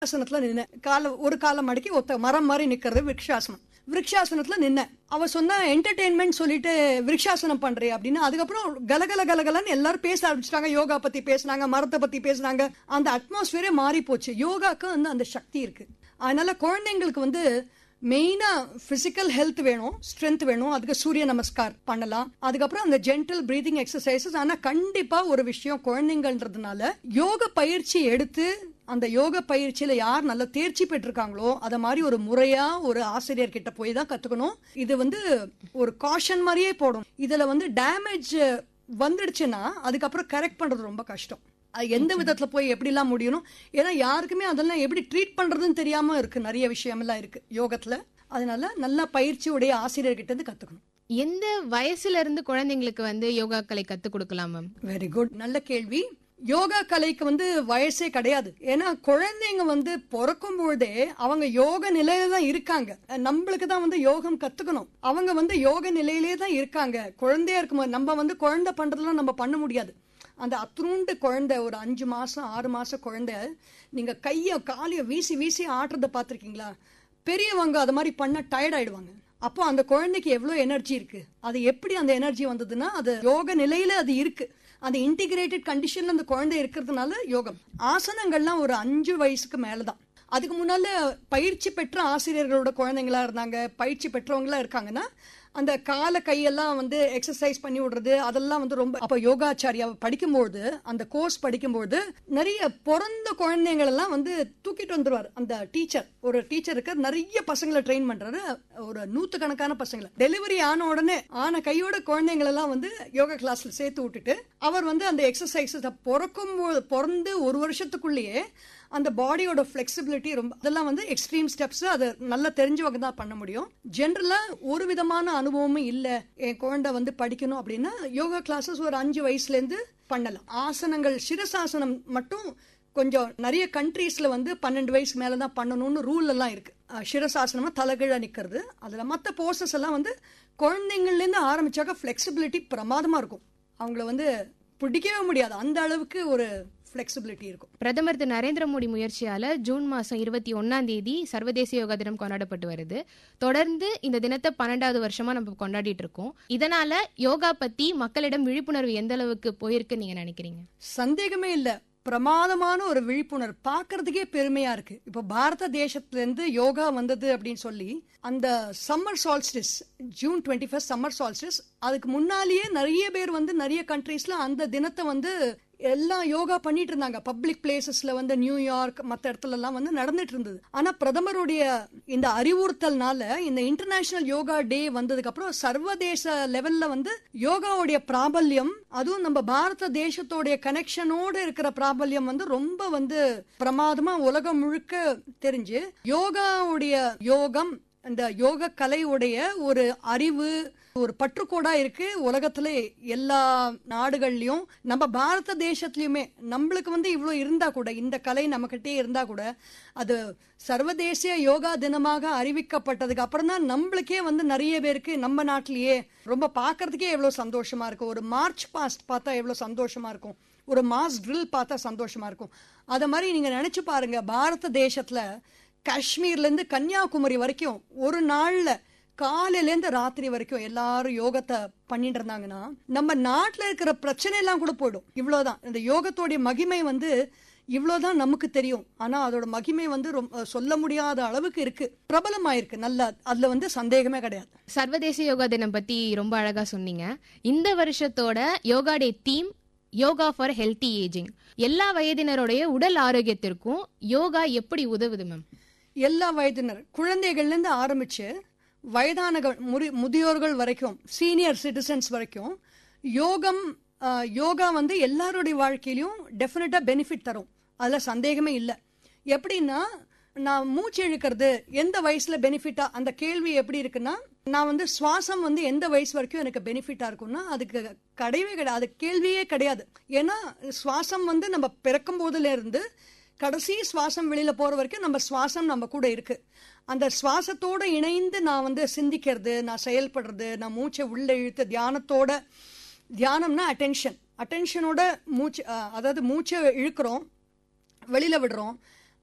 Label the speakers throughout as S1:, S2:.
S1: விருக்ஷாசனத்துல நின்ன கால ஒரு காலை மடக்கி ஒத்த மரம் மாதிரி நிக்கிறது விருக்ஷாசனம் விருக்ஷாசனத்துல நின்ன அவ சொன்னா என்டர்டெயின்மெண்ட் சொல்லிட்டு விருக்ஷாசனம் பண்றே அப்படின்னு அதுக்கப்புறம் கலகல கலகலன்னு எல்லாரும் பேச ஆரம்பிச்சிட்டாங்க யோகா பத்தி பேசினாங்க மரத்தை பத்தி பேசினாங்க அந்த அட்மாஸ்பியரே மாறி போச்சு யோகாக்கு வந்து அந்த சக்தி இருக்கு அதனால குழந்தைங்களுக்கு வந்து மெயினா பிசிக்கல் ஹெல்த் வேணும் ஸ்ட்ரென்த் வேணும் அதுக்கு சூரிய நமஸ்கார் பண்ணலாம் அதுக்கப்புறம் அந்த ஜென்டல் பிரீதிங் எக்ஸசைசஸ் ஆனா கண்டிப்பா ஒரு விஷயம் குழந்தைங்கன்றதுனால யோக பயிற்சி எடுத்து அந்த யோக பயிற்சியில யார் நல்ல தேர்ச்சி பெற்றிருக்காங்களோ அத மாதிரி ஒரு முறையா ஒரு ஆசிரியர் கிட்ட போய் தான் கத்துக்கணும் இது வந்து ஒரு காஷன் மாதிரியே போடும் இதுல வந்து டேமேஜ் வந்துடுச்சுன்னா அதுக்கப்புறம் கரெக்ட் பண்றது ரொம்ப கஷ்டம் அது எந்த விதத்துல போய் எப்படிலாம் முடியணும் ஏன்னா யாருக்குமே அதெல்லாம் எப்படி ட்ரீட் பண்றதுன்னு தெரியாம இருக்கு நிறைய விஷயமெல்லாம் இருக்கு யோகத்துல அதனால நல்ல பயிற்சியுடைய ஆசிரியர்கிட்ட இருந்து கத்துக்கணும்
S2: எந்த வயசுல இருந்து குழந்தைங்களுக்கு வந்து யோகா கலை கத்து கொடுக்கலாம் மேம்
S1: வெரி குட் நல்ல கேள்வி யோகா கலைக்கு வந்து வயசே கிடையாது ஏன்னா குழந்தைங்க வந்து பிறக்கும் பொழுதே அவங்க யோக நிலையில தான் இருக்காங்க நம்மளுக்கு தான் வந்து யோகம் கத்துக்கணும் அவங்க வந்து யோக நிலையிலே தான் இருக்காங்க குழந்தையா இருக்கும்போது நம்ம வந்து குழந்தை பண்றதெல்லாம் நம்ம பண்ண முடியாது அந்த அத்ரூண்டு குழந்தை ஒரு அஞ்சு மாசம் ஆறு மாசம் குழந்தை நீங்க கைய காலிய வீசி வீசி ஆட்டுறத பாத்திருக்கீங்களா பெரியவங்க அது மாதிரி பண்ண டயர்ட் ஆயிடுவாங்க அப்போ அந்த குழந்தைக்கு எவ்வளவு எனர்ஜி இருக்கு அது எப்படி அந்த எனர்ஜி வந்ததுன்னா அது யோக நிலையில அது இருக்கு அந்த இன்டிகிரேட்டட் கண்டிஷன்ல அந்த குழந்தை இருக்கிறதுனால யோகம் ஆசனங்கள்லாம் ஒரு அஞ்சு வயசுக்கு மேலதான் அதுக்கு முன்னால பயிற்சி பெற்ற ஆசிரியர்களோட குழந்தைங்களா இருந்தாங்க பயிற்சி பெற்றவங்களா இருக்காங்கன்னா அந்த கால கையெல்லாம் வந்து எக்ஸசைஸ் பண்ணி விடுறது அதெல்லாம் வந்து ரொம்ப அப்ப யோகாச்சாரியா படிக்கும்போது அந்த கோர்ஸ் படிக்கும்போது நிறைய பிறந்த குழந்தைங்கள் எல்லாம் வந்து தூக்கிட்டு வந்துருவாரு அந்த டீச்சர் ஒரு டீச்சருக்கு நிறைய பசங்களை ட்ரெயின் பண்றாரு ஒரு நூத்து கணக்கான பசங்களை டெலிவரி ஆன உடனே ஆன கையோட குழந்தைங்கள் எல்லாம் வந்து யோகா கிளாஸ்ல சேர்த்து விட்டுட்டு அவர் வந்து அந்த எக்ஸசைஸ் பிறக்கும் போது பிறந்து ஒரு வருஷத்துக்குள்ளேயே அந்த பாடியோட ஃபிளெக்சிபிலிட்டி ரொம்ப அதெல்லாம் வந்து எக்ஸ்ட்ரீம் ஸ்டெப்ஸ் அது நல்லா தெரிஞ்சவங்க தான் பண்ண முடியும் ஜென்ரலா ஒரு விதமான அனுபவமும் இல்ல என் குழந்தை வந்து படிக்கணும் அப்படின்னா யோகா கிளாஸஸ் ஒரு அஞ்சு வயசுல இருந்து பண்ணலாம் ஆசனங்கள் சிரசாசனம் மட்டும் கொஞ்சம் நிறைய கண்ட்ரீஸ்ல வந்து பன்னெண்டு வயசு மேல தான் பண்ணணும்னு ரூல் எல்லாம் இருக்கு சிரசாசனமா தலைகீழ நிக்கிறது அதுல மத்த போர்சஸ் எல்லாம் வந்து குழந்தைங்கள்ல இருந்து ஆரம்பிச்சாக்க ஃபிளெக்சிபிலிட்டி பிரமாதமா இருக்கும் அவங்கள வந்து பிடிக்கவே முடியாது அந்த அளவுக்கு ஒரு ஃபிளெக்சிபிலிட்டி இருக்கும்
S2: பிரதமர் திரு நரேந்திர மோடி முயற்சியால ஜூன் மாசம் இருபத்தி ஒன்னாம் தேதி சர்வதேச யோகா தினம் கொண்டாடப்பட்டு வருது தொடர்ந்து இந்த தினத்தை பன்னெண்டாவது வருஷமா நம்ம கொண்டாடிட்டு இருக்கோம் இதனால யோகா பத்தி மக்களிடம் விழிப்புணர்வு எந்த அளவுக்கு போயிருக்குன்னு நீங்க நினைக்கிறீங்க
S1: சந்தேகமே இல்ல பிரமாதமான ஒரு விழிப்புணர்வு பார்க்கறதுக்கே பெருமையா இருக்கு இப்போ பாரத தேசத்துல இருந்து யோகா வந்தது அப்படின்னு சொல்லி அந்த summer solstice June twenty first summer solstice அதுக்கு முன்னாலேயே நிறைய பேர் வந்து நிறைய கண்ட்ரீஸ்ல அந்த தினத்தை வந்து எல்லாம் யோகா பண்ணிட்டு இருந்தாங்க பப்ளிக் பிளேசஸ்ல வந்து நியூயார்க் மத்த இடத்துல எல்லாம் வந்து நடந்துட்டு இருந்தது ஆனா பிரதமருடைய இந்த அறிவுறுத்தல்னால இந்த இன்டர்நேஷனல் யோகா டே வந்ததுக்கு அப்புறம் சர்வதேச லெவல்ல வந்து யோகாவுடைய பிராபல்யம் அதுவும் நம்ம பாரத தேசத்தோடைய கனெக்ஷனோட இருக்கிற பிராபல்யம் வந்து ரொம்ப வந்து பிரமாதமா உலகம் முழுக்க தெரிஞ்சு யோகாவுடைய யோகம் இந்த யோக கலையுடைய ஒரு அறிவு ஒரு பற்றுக்கோடா இருக்கு உலகத்துல எல்லா நாடுகள்லயும் நம்ம பாரத தேசத்திலயுமே நம்மளுக்கு வந்து இவ்வளவு இருந்தா கூட இந்த கலை நம்மகிட்டே இருந்தா கூட அது சர்வதேசிய யோகா தினமாக அறிவிக்கப்பட்டதுக்கு அப்புறம் தான் நம்மளுக்கே வந்து நிறைய பேருக்கு நம்ம நாட்டிலேயே ரொம்ப பாக்குறதுக்கே எவ்வளவு சந்தோஷமா இருக்கும் ஒரு மார்ச் பாஸ்ட் பார்த்தா எவ்வளவு சந்தோஷமா இருக்கும் ஒரு மாஸ் ட்ரில் பார்த்தா சந்தோஷமா இருக்கும் அத மாதிரி நீங்க நினைச்சு பாருங்க பாரத தேசத்துல காஷ்மீர்ல இருந்து கன்னியாகுமரி வரைக்கும் ஒரு நாள்ல காலையில இருந்து ராத்திரி வரைக்கும் எல்லாரும் யோகத்தை பண்ணிட்டு இருந்தாங்கன்னா நம்ம நாட்டுல இருக்கிற பிரச்சனை எல்லாம் கூட போயிடும் இவ்வளவுதான் இந்த யோகத்தோடைய மகிமை வந்து இவ்வளவுதான் நமக்கு தெரியும் ஆனா அதோட மகிமை வந்து ரொம்ப சொல்ல முடியாத அளவுக்கு இருக்கு பிரபலமாயிருக்கு நல்ல அதுல வந்து சந்தேகமே கிடையாது
S2: சர்வதேச யோகா தினம் பத்தி ரொம்ப அழகா சொன்னீங்க இந்த வருஷத்தோட yoga day theme yoga for healthy ageing எல்லா வயதினருடைய உடல் ஆரோக்கியத்திற்கும் யோகா எப்படி உதவுது மேம்
S1: எல்லா வயதினர் குழந்தைகள்ல இருந்து ஆரம்பிச்சு வயதான முதியோர்கள் வரைக்கும் சீனியர் சிட்டிசன்ஸ் வரைக்கும் யோகம் யோகா வந்து எல்லாருடைய வாழ்க்கையிலும் டெஃபினட்டா பெனிஃபிட் தரும் அதுல சந்தேகமே இல்லை எப்படின்னா நான் மூச்சு இழுக்கிறது எந்த வயசுல பெனிஃபிட்டா அந்த கேள்வி எப்படி இருக்குன்னா நான் வந்து சுவாசம் வந்து எந்த வயசு வரைக்கும் எனக்கு பெனிஃபிட்டா இருக்கும்னா அதுக்கு கிடையவே கிடையாது அது கேள்வியே கிடையாது ஏன்னா சுவாசம் வந்து நம்ம பிறக்கும் போதுல இருந்து கடைசி சுவாசம் வெளியில போற வரைக்கும் நம்ம சுவாசம் நம்ம கூட இருக்கு அந்த சுவாசத்தோட இணைந்து நான் வந்து சிந்திக்கிறது நான் செயல்படுறது நான் மூச்சை உள்ள இழுத்து தியானத்தோட தியானம்னா அட்டென்ஷன் அட்டென்ஷனோட மூச்சு அதாவது மூச்சை இழுக்கிறோம் வெளியில விடுறோம்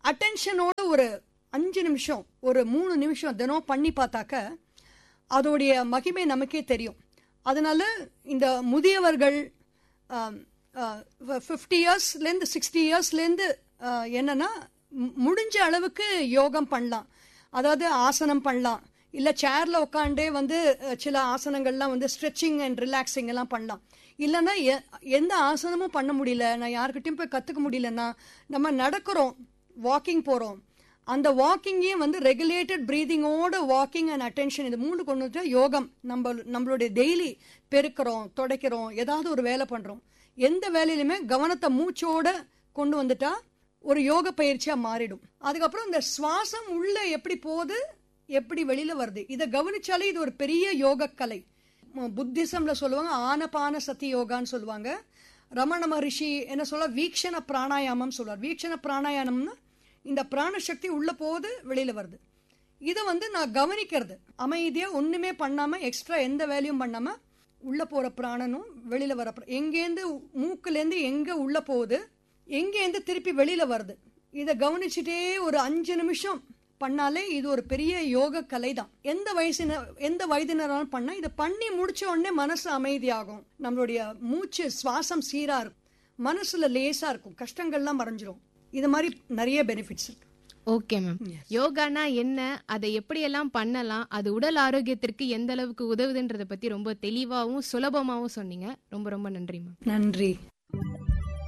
S1: அட்டென்ஷனோட ஒரு அஞ்சு நிமிஷம் ஒரு மூணு நிமிஷம் தினம் பண்ணி பார்த்தாக்க அதோடைய மகிமை நமக்கே தெரியும் அதனால இந்த முதியவர்கள் ஃபிஃப்டி இயர்ஸ்லேருந்து சிக்ஸ்டி இயர்ஸ்லேருந்து என்னன்னா மு- முடிஞ்ச அளவுக்கு யோகம் பண்ணலாம் அதாவது ஆசனம் பண்ணலாம் இல்லை சேரில் உட்காண்டே வந்து அஹ், சில ஆசனங்கள்லாம் வந்து ஸ்ட்ரெச்சிங் அண்ட் ரிலாக்ஸிங் எல்லாம் பண்ணலாம் இல்லைன்னா எ- எந்த ஆசனமும் பண்ண முடியல நான் யாருக்கிட்டையும் போய் கற்றுக்க முடியலன்னா நம்ம நடக்கிறோம் வாக்கிங் போகிறோம் அந்த வாக்கிங்கே வந்து ரெகுலேட்டட் ப்ரீதிங்கோட வாக்கிங் அண்ட் அட்டென்ஷன் இது மூணு கொண்டு வந்து யோகம் நம்ம நம்மளுடைய டெய்லி பெருக்கிறோம் துடைக்கிறோம் ஏதாவது ஒரு வேலை பண்ணுறோம் எந்த வேலையிலுமே கவனத்தை மூச்சோட கொண்டு வந்துட்டா ஒரு யோக பயிற்சியா மாறிடும் அதுக்கப்புறம் இந்த சுவாசம் உள்ள எப்படி போகுது எப்படி வெளியில வருது இதை கவனிச்சாலே இது ஒரு பெரிய யோக கலை ம- புத்திசம்ல சொல்லுவாங்க ஆனபான சத்தி யோகான்னு சொல்லுவாங்க ரமண மகரிஷி என்ன சொல்ல வீக்ஷண பிராணாயாமம் சொல்லுவார் வீக்ஷண பிராணாயாமம்னா இந்த பிராணசக்தி உள்ள போகுது வெளியில வருது இதை வந்து நான் கவனிக்கிறது அமைதியா ஒண்ணுமே பண்ணாம எக்ஸ்ட்ரா எந்த வேலையும் பண்ணாம உள்ள போற பிராணனும் வெளியில வர பிர- எங்கேருந்து மூக்குலேருந்து எங்க உள்ள போகுது எங்கேருந்து திருப்பி வெளியில வருது இதை கவனிச்சுட்டே ஒரு அஞ்சு நிமிஷம் பண்ணாலே இது ஒரு பெரிய யோக கலை தான் எந்த வயசின எந்த வயதினராலும் பண்ணா இதை பண்ணி முடிச்ச உடனே மனசு அமைதியாகும் நம்மளுடைய மூச்சு சுவாசம் சீரா இருக்கும் மனசுல லேசா இருக்கும் கஷ்டங்கள்லாம் மறைஞ்சிரும் இது மாதிரி நிறைய பெனிஃபிட்ஸ் இருக்கு
S2: ஓகே மேம் யோகானா என்ன அதை எப்படியெல்லாம் பண்ணலாம் அது உடல் ஆரோக்கியத்திற்கு எந்த அளவுக்கு உதவுதுன்றதை பத்தி ரொம்ப தெளிவாகவும் சுலபமாகவும் சொன்னீங்க ரொம்ப ரொம்ப நன்றி மேம்
S1: நன்றி